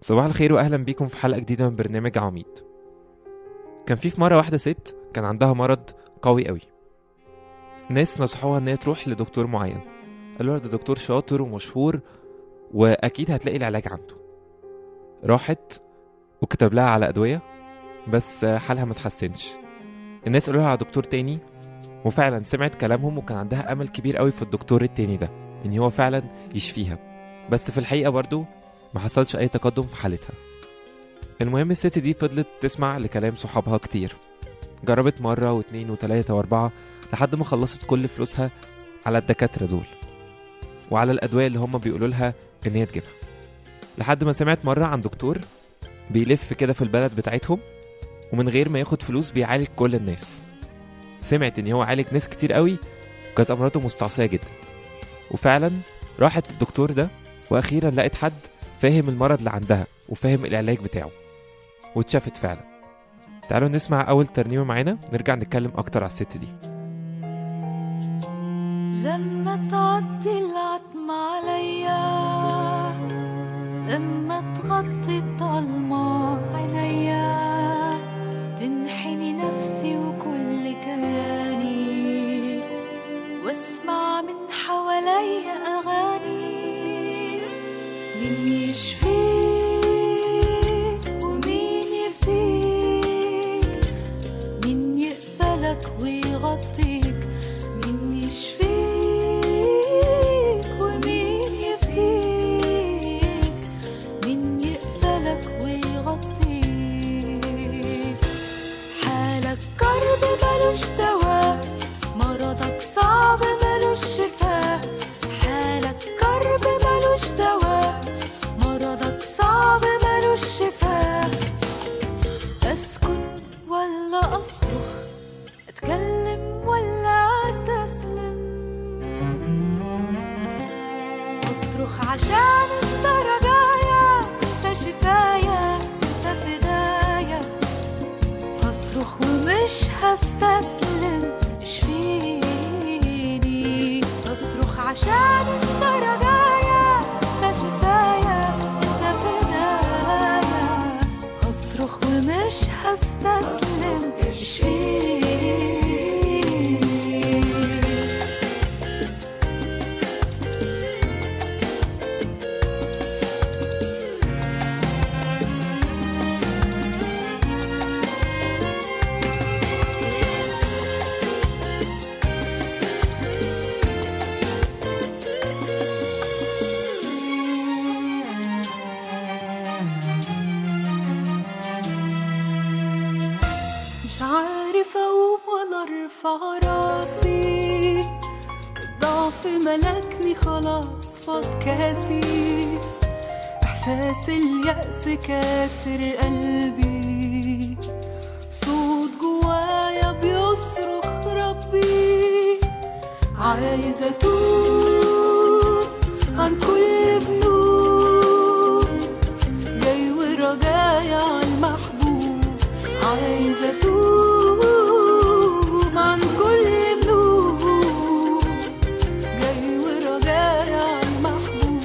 صباح الخير واهلا بيكم في حلقه جديده من برنامج عميد كان في في مره واحده ست كان عندها مرض قوي قوي ناس نصحوها ان هي تروح لدكتور معين قالوا لها ده دكتور شاطر ومشهور واكيد هتلاقي العلاج عنده راحت وكتب لها على ادويه بس حالها ما اتحسنش الناس قالوا لها على دكتور تاني وفعلا سمعت كلامهم وكان عندها امل كبير قوي في الدكتور التاني ده ان هو فعلا يشفيها بس في الحقيقه برضو ما حصلش اي تقدم في حالتها المهم الست دي فضلت تسمع لكلام صحابها كتير جربت مرة واتنين وتلاتة واربعة لحد ما خلصت كل فلوسها على الدكاترة دول وعلى الأدوية اللي هم بيقولوا لها إن هي تجيبها لحد ما سمعت مرة عن دكتور بيلف كده في البلد بتاعتهم ومن غير ما ياخد فلوس بيعالج كل الناس سمعت إن هو عالج ناس كتير قوي وكانت أمراضه مستعصية جدا وفعلا راحت للدكتور ده وأخيرا لقت حد فاهم المرض اللي عندها وفاهم العلاج بتاعه واتشافت فعلا تعالوا نسمع أول ترنيمة معانا نرجع نتكلم أكتر على الست دي لما تعدي العتمة عليا لما تغطي الضلمة عينيا تنحني نفسي وكل كياني واسمع من حواليا أغاني مين يشفيك ومين يفديك مين يقبلك ويغطيك مين يشفيك ومين يفديك مين يقبلك ويغطيك حالك كرب ملوش دواء مرضك صعب ملوش شفاء حالك كرب ملوش دواء مرضك صعب ملوش شفاء اسكت ولا اصرخ اتكلم ولا استسلم اصرخ عشان انت رجايا انت شفايا انت فدايا هصرخ ومش هستسلم اشفيني اصرخ عشان انت رجايا انت شفايا انت فدايا هصرخ ومش هستسلم اشفيني مش عارف اقوم ولا ارفع راسي الضعف ملكني خلاص فاض كاسي احساس اليأس كاسر قلبي صوت جوايا بيصرخ ربي عايزة اتوب عن كل ذنوب جاي ورجايا على المحبوب عايزة اتوب عن كل ذنوب جاي ورجايا على المحبوب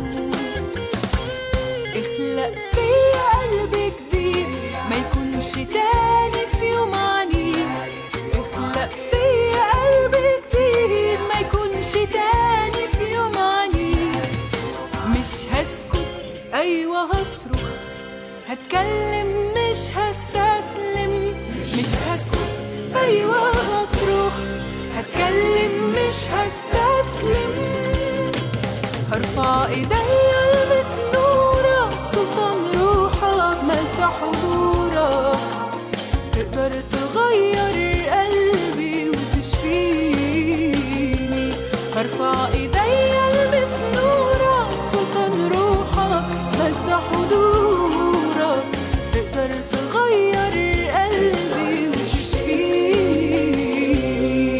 اخلق فيا قلب جديد ما يكونش تاني في يوم عنيد اخلق فيا قلب جديد ما يكونش تاني في يوم عنيد مش هسكت ايوه هصرخ هتكلم مش هستسلم مش هسكت ايوه هصرخ هتكلم مش هستسلم هرفع ايديا البس نورك سلطان روحك ملك حضورك تقدر تغير قلبي وتشفيني هرفع ايديا البس نورك سلطان روحك مجد حضورك تقدر تغير قلبي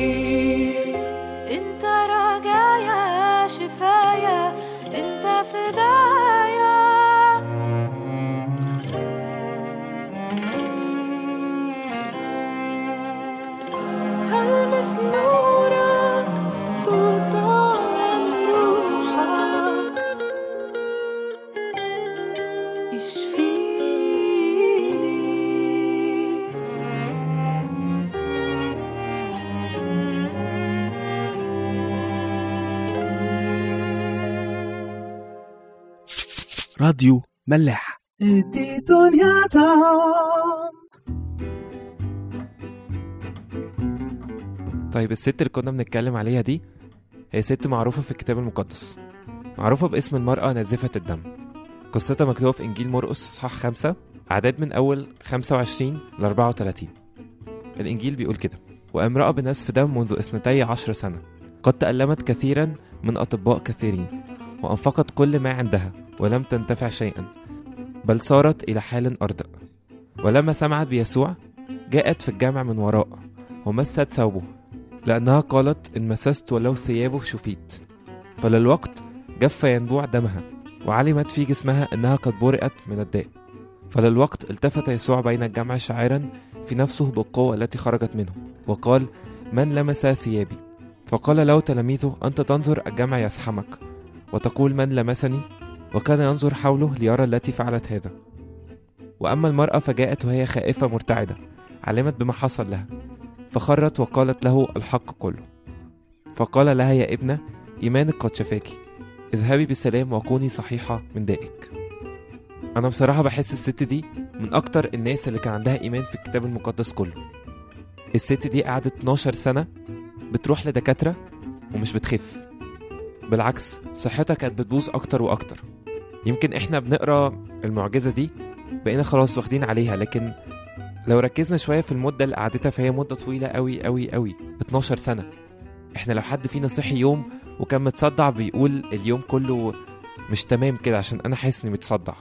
وتشفيني انت رجايا شفايا انت في يشفيني راديو ملاح ادي دنيا طعم طيب الست اللي كنا بنتكلم عليها دي هي ست معروفة في الكتاب المقدس معروفة باسم المرأة نازفة الدم قصتها مكتوبة في إنجيل مرقس إصحاح خمسة أعداد من أول 25 ل 34 الإنجيل بيقول كده وامرأة بنزف دم منذ اثنتي عشر سنة قد تألمت كثيرا من أطباء كثيرين وأنفقت كل ما عندها ولم تنتفع شيئا بل صارت إلى حال أردأ ولما سمعت بيسوع جاءت في الجامع من وراء ومست ثوبه لأنها قالت إن مسست ولو ثيابه شفيت فللوقت جف ينبوع دمها وعلمت في جسمها أنها قد برئت من الداء فللوقت التفت يسوع بين الجمع شاعرا في نفسه بالقوة التي خرجت منه وقال من لمس ثيابي فقال له تلاميذه أنت تنظر الجمع يزحمك وتقول من لمسني وكان ينظر حوله ليرى التي فعلت هذا وأما المرأة فجاءت وهي خائفة مرتعدة علمت بما حصل لها فخرت وقالت له الحق كله فقال لها يا ابنة إيمانك قد شفاك اذهبي بسلام وكوني صحيحة من دائك أنا بصراحة بحس الست دي من أكتر الناس اللي كان عندها إيمان في الكتاب المقدس كله الست دي قعدت 12 سنة بتروح لدكاترة ومش بتخف بالعكس صحتها كانت بتبوظ أكتر وأكتر يمكن إحنا بنقرا المعجزة دي بقينا خلاص واخدين عليها لكن لو ركزنا شوية في المدة اللي قعدتها فهي مدة طويلة أوي أوي أوي 12 سنة احنا لو حد فينا صحي يوم وكان متصدع بيقول اليوم كله مش تمام كده عشان أنا حاسس إني متصدع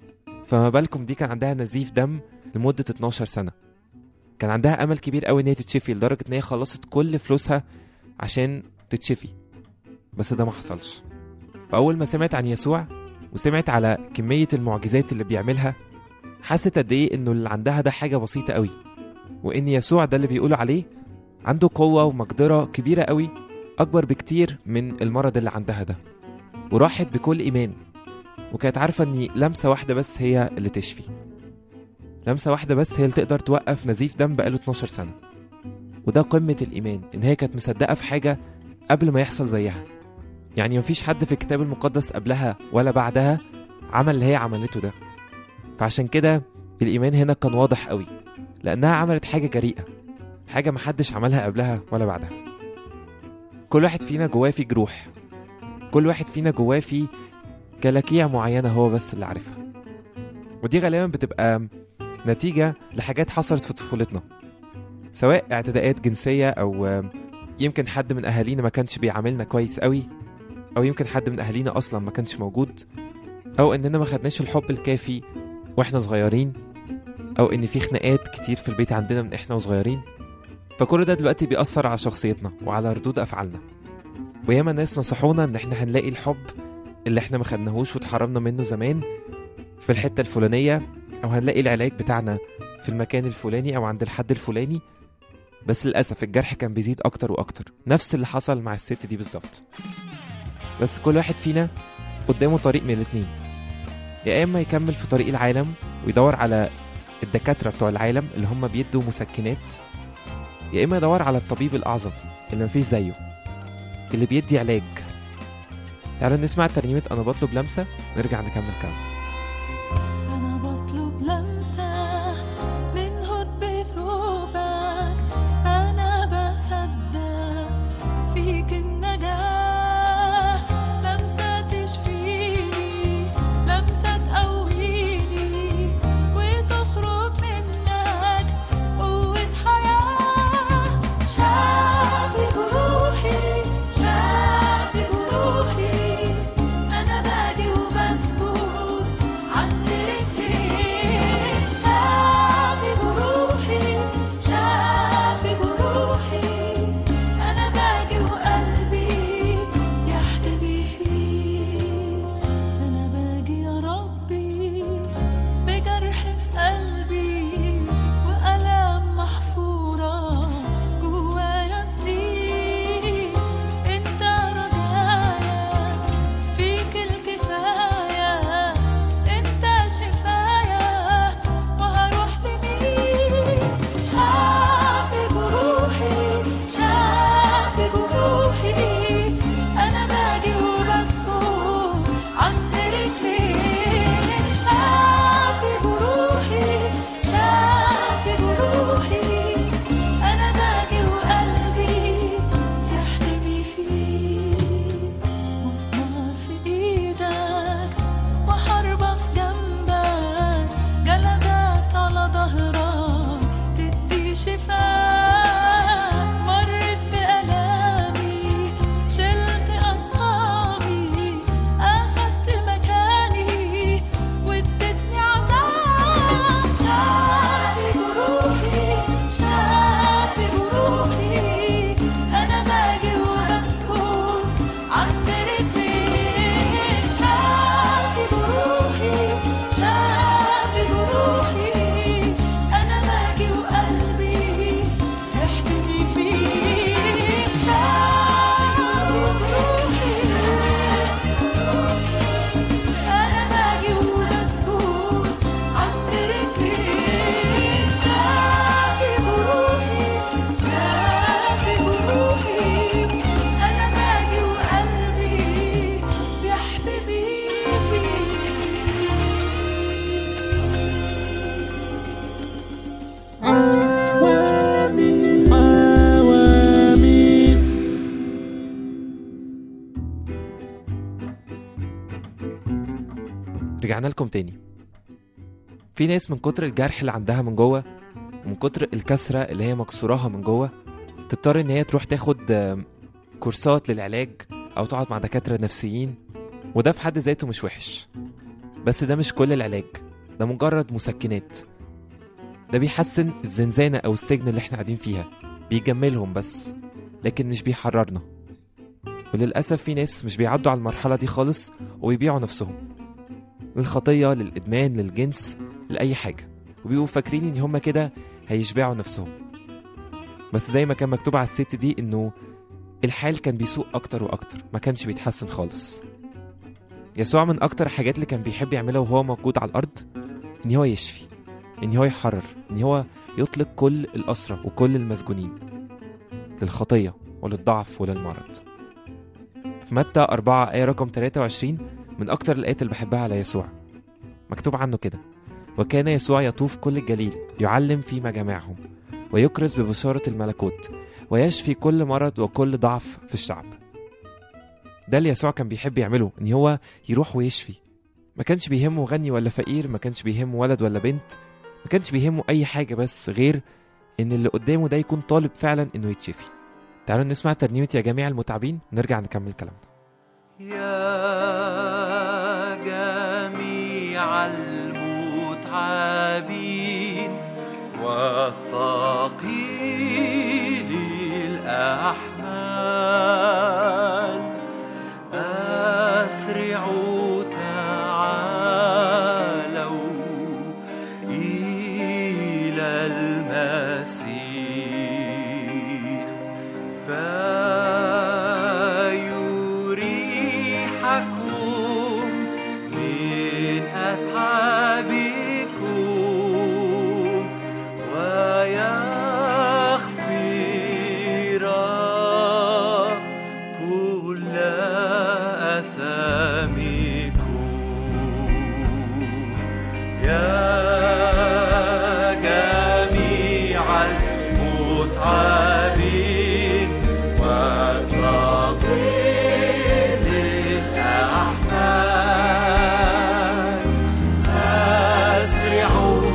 فما بالكم دي كان عندها نزيف دم لمدة 12 سنة كان عندها أمل كبير أوي إن هي تتشفي لدرجة إن هي خلصت كل فلوسها عشان تتشفي بس ده ما حصلش فأول ما سمعت عن يسوع وسمعت على كمية المعجزات اللي بيعملها حست قد ايه انه اللي عندها ده حاجه بسيطه قوي وان يسوع ده اللي بيقولوا عليه عنده قوه ومقدره كبيره قوي اكبر بكتير من المرض اللي عندها ده وراحت بكل ايمان وكانت عارفه ان لمسه واحده بس هي اللي تشفي لمسه واحده بس هي اللي تقدر توقف نزيف دم بقاله 12 سنه وده قمه الايمان ان هي كانت مصدقه في حاجه قبل ما يحصل زيها يعني مفيش حد في الكتاب المقدس قبلها ولا بعدها عمل اللي هي عملته ده فعشان كده الإيمان هنا كان واضح قوي لأنها عملت حاجة جريئة حاجة محدش عملها قبلها ولا بعدها كل واحد فينا جواه في جروح كل واحد فينا جواه في كلاكيع معينة هو بس اللي عارفها ودي غالبا بتبقى نتيجة لحاجات حصلت في طفولتنا سواء اعتداءات جنسية أو يمكن حد من أهالينا ما كانش بيعاملنا كويس قوي أو يمكن حد من أهالينا أصلا ما كانش موجود أو إننا ما خدناش الحب الكافي واحنا صغيرين او ان في خناقات كتير في البيت عندنا من احنا وصغيرين فكل ده دلوقتي بيأثر على شخصيتنا وعلى ردود افعالنا وياما ناس نصحونا ان احنا هنلاقي الحب اللي احنا ما خدناهوش واتحرمنا منه زمان في الحتة الفلانية او هنلاقي العلاج بتاعنا في المكان الفلاني او عند الحد الفلاني بس للأسف الجرح كان بيزيد أكتر وأكتر نفس اللي حصل مع الست دي بالظبط بس كل واحد فينا قدامه طريق من الاتنين يا اما يكمل في طريق العالم ويدور على الدكاتره بتوع العالم اللي هم بيدوا مسكنات يا اما يدور على الطبيب الاعظم اللي مفيش زيه اللي بيدي علاج تعالوا نسمع ترنيمه انا بطلب لمسه نرجع نكمل كلام أنا بطلب لمسة من هد ثوبك أنا بصدق فيك النجاة لمسة تشفيني لمسة تقويني وتخرج منك قوة حياة شافي جروحي شافي جروحي أنا باجي وبسجد رجعنا لكم تاني في ناس من كتر الجرح اللي عندها من جوه ومن كتر الكسرة اللي هي مكسوراها من جوه تضطر ان هي تروح تاخد آم، كورسات للعلاج او تقعد مع دكاترة نفسيين وده في حد ذاته مش وحش بس ده مش كل العلاج ده مجرد مسكنات ده بيحسن الزنزانة او السجن اللي احنا قاعدين فيها بيجملهم بس لكن مش بيحررنا وللأسف في ناس مش بيعدوا على المرحلة دي خالص وبيبيعوا نفسهم للخطية للإدمان للجنس لأي حاجة وبيبقوا فاكرين إن هما كده هيشبعوا نفسهم بس زي ما كان مكتوب على الست دي إنه الحال كان بيسوء أكتر وأكتر ما كانش بيتحسن خالص يسوع من أكتر الحاجات اللي كان بيحب يعملها وهو موجود على الأرض إن هو يشفي إن هو يحرر إن هو يطلق كل الأسرى وكل المسجونين للخطية وللضعف وللمرض في متى 4 آية رقم 23 من أكتر الآيات اللي بحبها على يسوع مكتوب عنه كده وكان يسوع يطوف كل الجليل يعلم في مجامعهم ويكرز ببشارة الملكوت ويشفي كل مرض وكل ضعف في الشعب ده اللي يسوع كان بيحب يعمله ان هو يروح ويشفي ما كانش بيهمه غني ولا فقير ما كانش بيهمه ولد ولا بنت ما كانش بيهمه اي حاجة بس غير ان اللي قدامه ده يكون طالب فعلا انه يتشفي تعالوا نسمع ترنيمة يا جميع المتعبين ونرجع نكمل كلامنا يا جميع المتعبين وثقيلي الأحمال أسرعوا تعالوا إلى المسيح فيريحكم من أتعابكم ويغفر كل أثامكم يا جميع المتعبين وثقيل الأحمال أسرعوا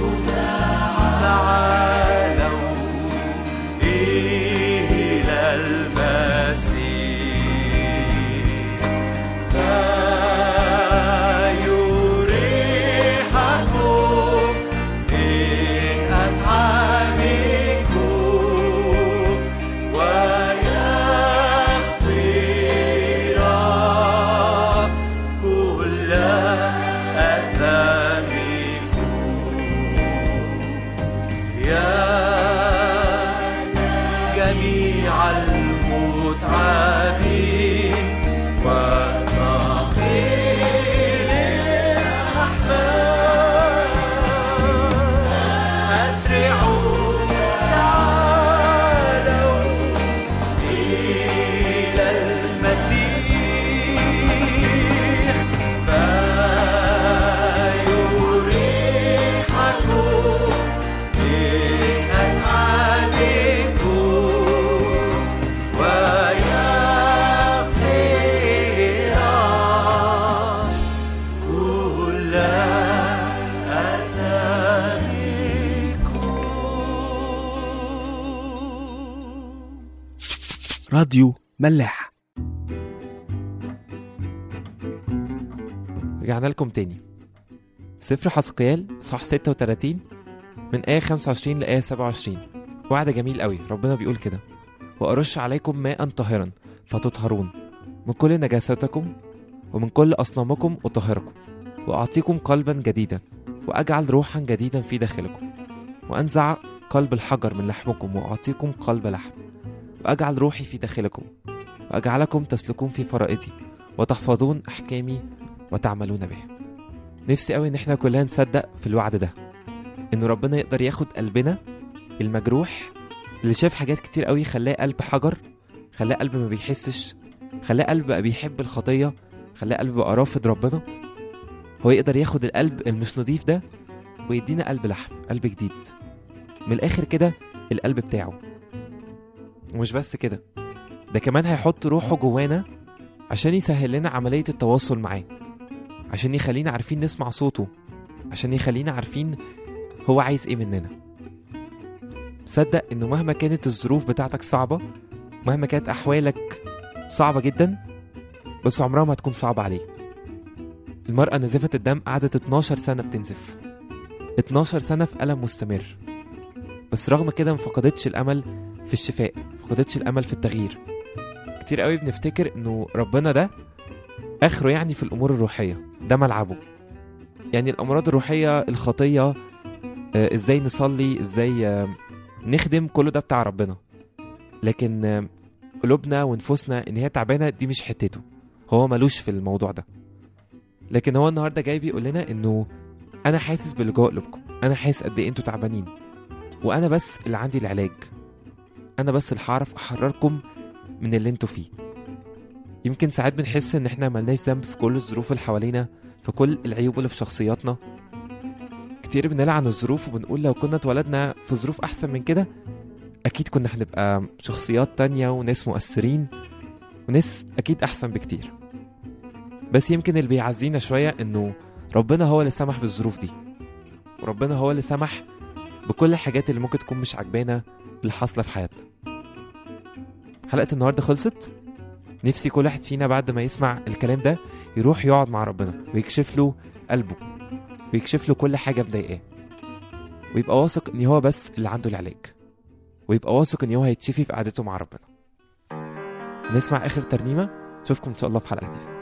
تعالوا إلى المسيح فيريحكم من أتعابكم ويغفر كل أثامكم يا جميع المتعبين وثقيل الأحمال أسرعوا تعالوا إلى المسيح فيريحكم من أتعابكم ويغفر كل أثامكم راديو ملاح رجعنا لكم تاني سفر حسقيال صح 36 من آية 25 لآية 27 وعد جميل قوي ربنا بيقول كده وأرش عليكم ماء طاهرا فتطهرون من كل نجاستكم ومن كل أصنامكم أطهركم وأعطيكم قلبا جديدا وأجعل روحا جديدا في داخلكم وأنزع قلب الحجر من لحمكم وأعطيكم قلب لحم وأجعل روحي في داخلكم وأجعلكم تسلكون في فرائضي وتحفظون أحكامي وتعملون بها نفسي قوي ان احنا كلنا نصدق في الوعد ده ان ربنا يقدر ياخد قلبنا المجروح اللي شاف حاجات كتير قوي خلاه قلب حجر خلاه قلب ما بيحسش خلاه قلب بقى بيحب الخطية خلاه قلب بقى رافض ربنا هو يقدر ياخد القلب المش نضيف ده ويدينا قلب لحم قلب جديد من الاخر كده القلب بتاعه ومش بس كده ده كمان هيحط روحه جوانا عشان يسهل لنا عملية التواصل معاه عشان يخلينا عارفين نسمع صوته عشان يخلينا عارفين هو عايز ايه مننا صدق انه مهما كانت الظروف بتاعتك صعبة مهما كانت احوالك صعبة جدا بس عمرها ما هتكون صعبة عليه المرأة نزفة الدم قعدت 12 سنة بتنزف 12 سنة في ألم مستمر بس رغم كده ما فقدتش الأمل في الشفاء ما فقدتش الأمل في التغيير كتير قوي بنفتكر إنه ربنا ده آخره يعني في الأمور الروحية ده ملعبه يعني الأمراض الروحية الخطية آه، إزاي نصلي إزاي آه، نخدم كله ده بتاع ربنا لكن آه، قلوبنا ونفوسنا إن هي تعبانة دي مش حتته هو ملوش في الموضوع ده لكن هو النهارده جاي بيقول لنا انه انا حاسس باللي جوه قلوبكم انا حاسس قد ايه انتوا تعبانين وانا بس اللي عندي العلاج انا بس اللي هعرف احرركم من اللي انتوا فيه يمكن ساعات بنحس ان احنا ملناش ذنب في كل الظروف اللي حوالينا في كل العيوب اللي في شخصياتنا كتير بنلعن الظروف وبنقول لو كنا اتولدنا في ظروف احسن من كده اكيد كنا هنبقى شخصيات تانية وناس مؤثرين وناس اكيد احسن بكتير بس يمكن اللي بيعزينا شوية انه ربنا هو اللي سمح بالظروف دي وربنا هو اللي سمح بكل الحاجات اللي ممكن تكون مش عاجبانا اللي حاصلة في حياتنا حلقة النهاردة خلصت نفسي كل واحد فينا بعد ما يسمع الكلام ده يروح يقعد مع ربنا ويكشف له قلبه ويكشف له كل حاجة مضايقاه ويبقى واثق ان هو بس اللي عنده العلاج ويبقى واثق ان هو هيتشفي في قعدته مع ربنا نسمع اخر ترنيمة اشوفكم ان شاء الله في حلقة جديدة